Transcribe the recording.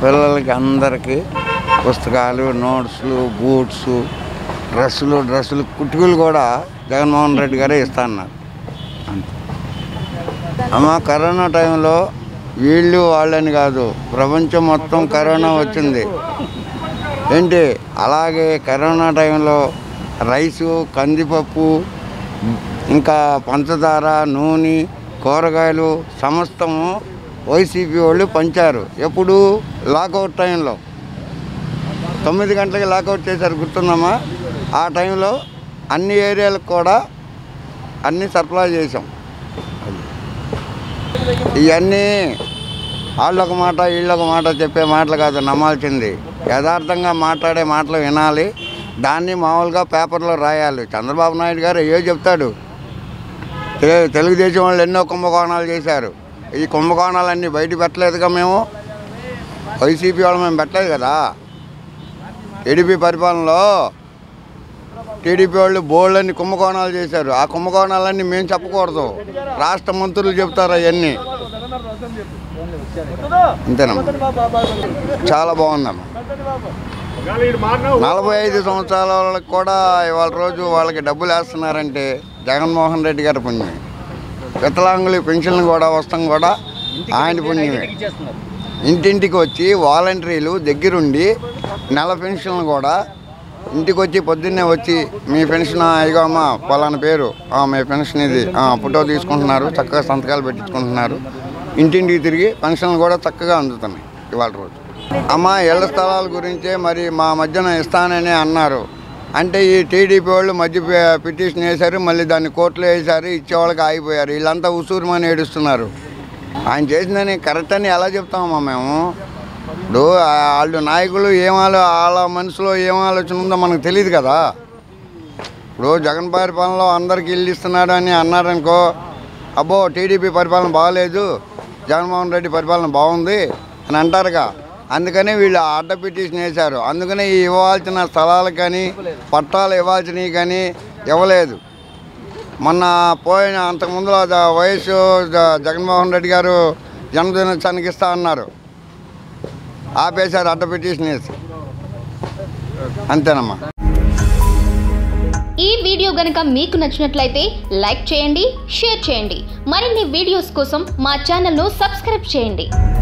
పిల్లలకి అందరికీ పుస్తకాలు నోట్స్లు బూట్స్ డ్రెస్సులు డ్రెస్సులు కుట్టుకులు కూడా జగన్మోహన్ రెడ్డి గారే ఇస్తా అన్నారు అంతే అమ్మ కరోనా టైంలో వీళ్ళు వాళ్ళని కాదు ప్రపంచం మొత్తం కరోనా వచ్చింది ఏంటి అలాగే కరోనా టైంలో రైసు కందిపప్పు ఇంకా పంచదార నూనె కూరగాయలు సమస్తము వైసీపీ వాళ్ళు పంచారు ఎప్పుడు లాకౌట్ టైంలో తొమ్మిది గంటలకి లాకౌట్ చేశారు గుర్తుందమ్మా ఆ టైంలో అన్ని ఏరియాలకు కూడా అన్ని సరఫరా చేసాం ఇవన్నీ వాళ్ళొక మాట వీళ్ళొక మాట చెప్పే మాటలు కాదు నమ్మాల్సింది యథార్థంగా మాట్లాడే మాటలు వినాలి దాన్ని మామూలుగా పేపర్లో రాయాలి చంద్రబాబు నాయుడు గారు ఏ చెప్తాడు తె- తెలుగుదేశం వాళ్ళు ఎన్నో కుంభకోణాలు చేశారు ఈ కుంభకోణాలన్నీ బయట పెట్టలేదుగా మేము వైసీపీ వాళ్ళు మేము పెట్టలేదు కదా టీడీపీ పరిపాలనలో టీడీపీ వాళ్ళు బోల్డన్ని కుంభకోణాలు చేశారు ఆ కుంభకోణాలన్నీ మేము చెప్పకూడదు రాష్ట్ర మంత్రులు చెప్తారు అవన్నీ అంతేనమ్మా చాలా బాగుందమ్మా నలభై ఐదు సంవత్సరాల వాళ్ళకి కూడా ఇవాళ రోజు వాళ్ళకి డబ్బులు వేస్తున్నారంటే జగన్మోహన్ రెడ్డి గారి పుణ్యమే వికలాంగుల పెన్షన్లు కూడా వస్తాం కూడా ఆయన పుణ్యమే ఇంటింటికి వచ్చి వాలంటీర్లు దగ్గరుండి నెల పెన్షన్లు కూడా ఇంటికి వచ్చి పొద్దున్నే వచ్చి మీ పెన్షన్ ఇగో అమ్మ పలానా పేరు ఆ, మీ పెన్షన్ ఇది ఆ, ఫోటో తీసుకుంటున్నారు చక్కగా సంతకాలు పెట్టించుకుంటున్నారు ఇంటింటికి తిరిగి పెన్షన్లు కూడా చక్కగా అందుతున్నాయి ఇవాళ రోజు అమ్మ ఇళ్ల స్థలాల గురించే మరి మా మధ్యన ఇస్తానని అన్నారు అంటే ఈ టీడీపీ వాళ్ళు మధ్య పి- పిటిషన్ వేశారు మళ్ళీ దాన్ని కోర్టులో వేశారు ఇచ్చేవాళ్ళకి ఆగిపోయారు వీళ్ళంతా ఉసూరుమని ఏడుస్తున్నారు ఆయన చేసిందని కరెక్ట్ అని ఎలా చెప్తామమ్మా మేము ఇప్పుడు ఆ- వాళ్ళు నాయకులు ఏం ఆలో వాళ్ళ మనసులో ఏం ఆలోచన ఉందో మనకు తెలియదు కదా ఇప్పుడు జగన్ పరిపాలనలో అందరికి ఇల్లు ఇస్తున్నాడు అని అన్నారనుకో అబ్బో టీడీపీ పరిపాలన బాగలేదు జగన్మోహన్ రెడ్డి పరిపాలన బాగుంది అని అంటారుగా అందుకని వీళ్ళు అడ్డ పిటిషన్ వేశారు అందుకని ఈ ఇవ్వాల్సిన స్థలాలు కానీ పట్టాలు ఇవ్వాల్సినవి కానీ ఇవ్వలేదు మొన్న పోయిన అంతకుముందు వయసు జ- జగన్మోహన్ రెడ్డి గారు జన్మదినోత్సవానికి ఇస్తా అన్నారు ఆపేశారు అడ్డ పిటిషన్ వేసి అంతేనమ్మా ఈ వీడియో గనుక మీకు నచ్చినట్లయితే లైక్ చేయండి షేర్ చేయండి మరిన్ని వీడియోస్ కోసం మా ఛానల్ను సబ్స్క్రైబ్ చేయండి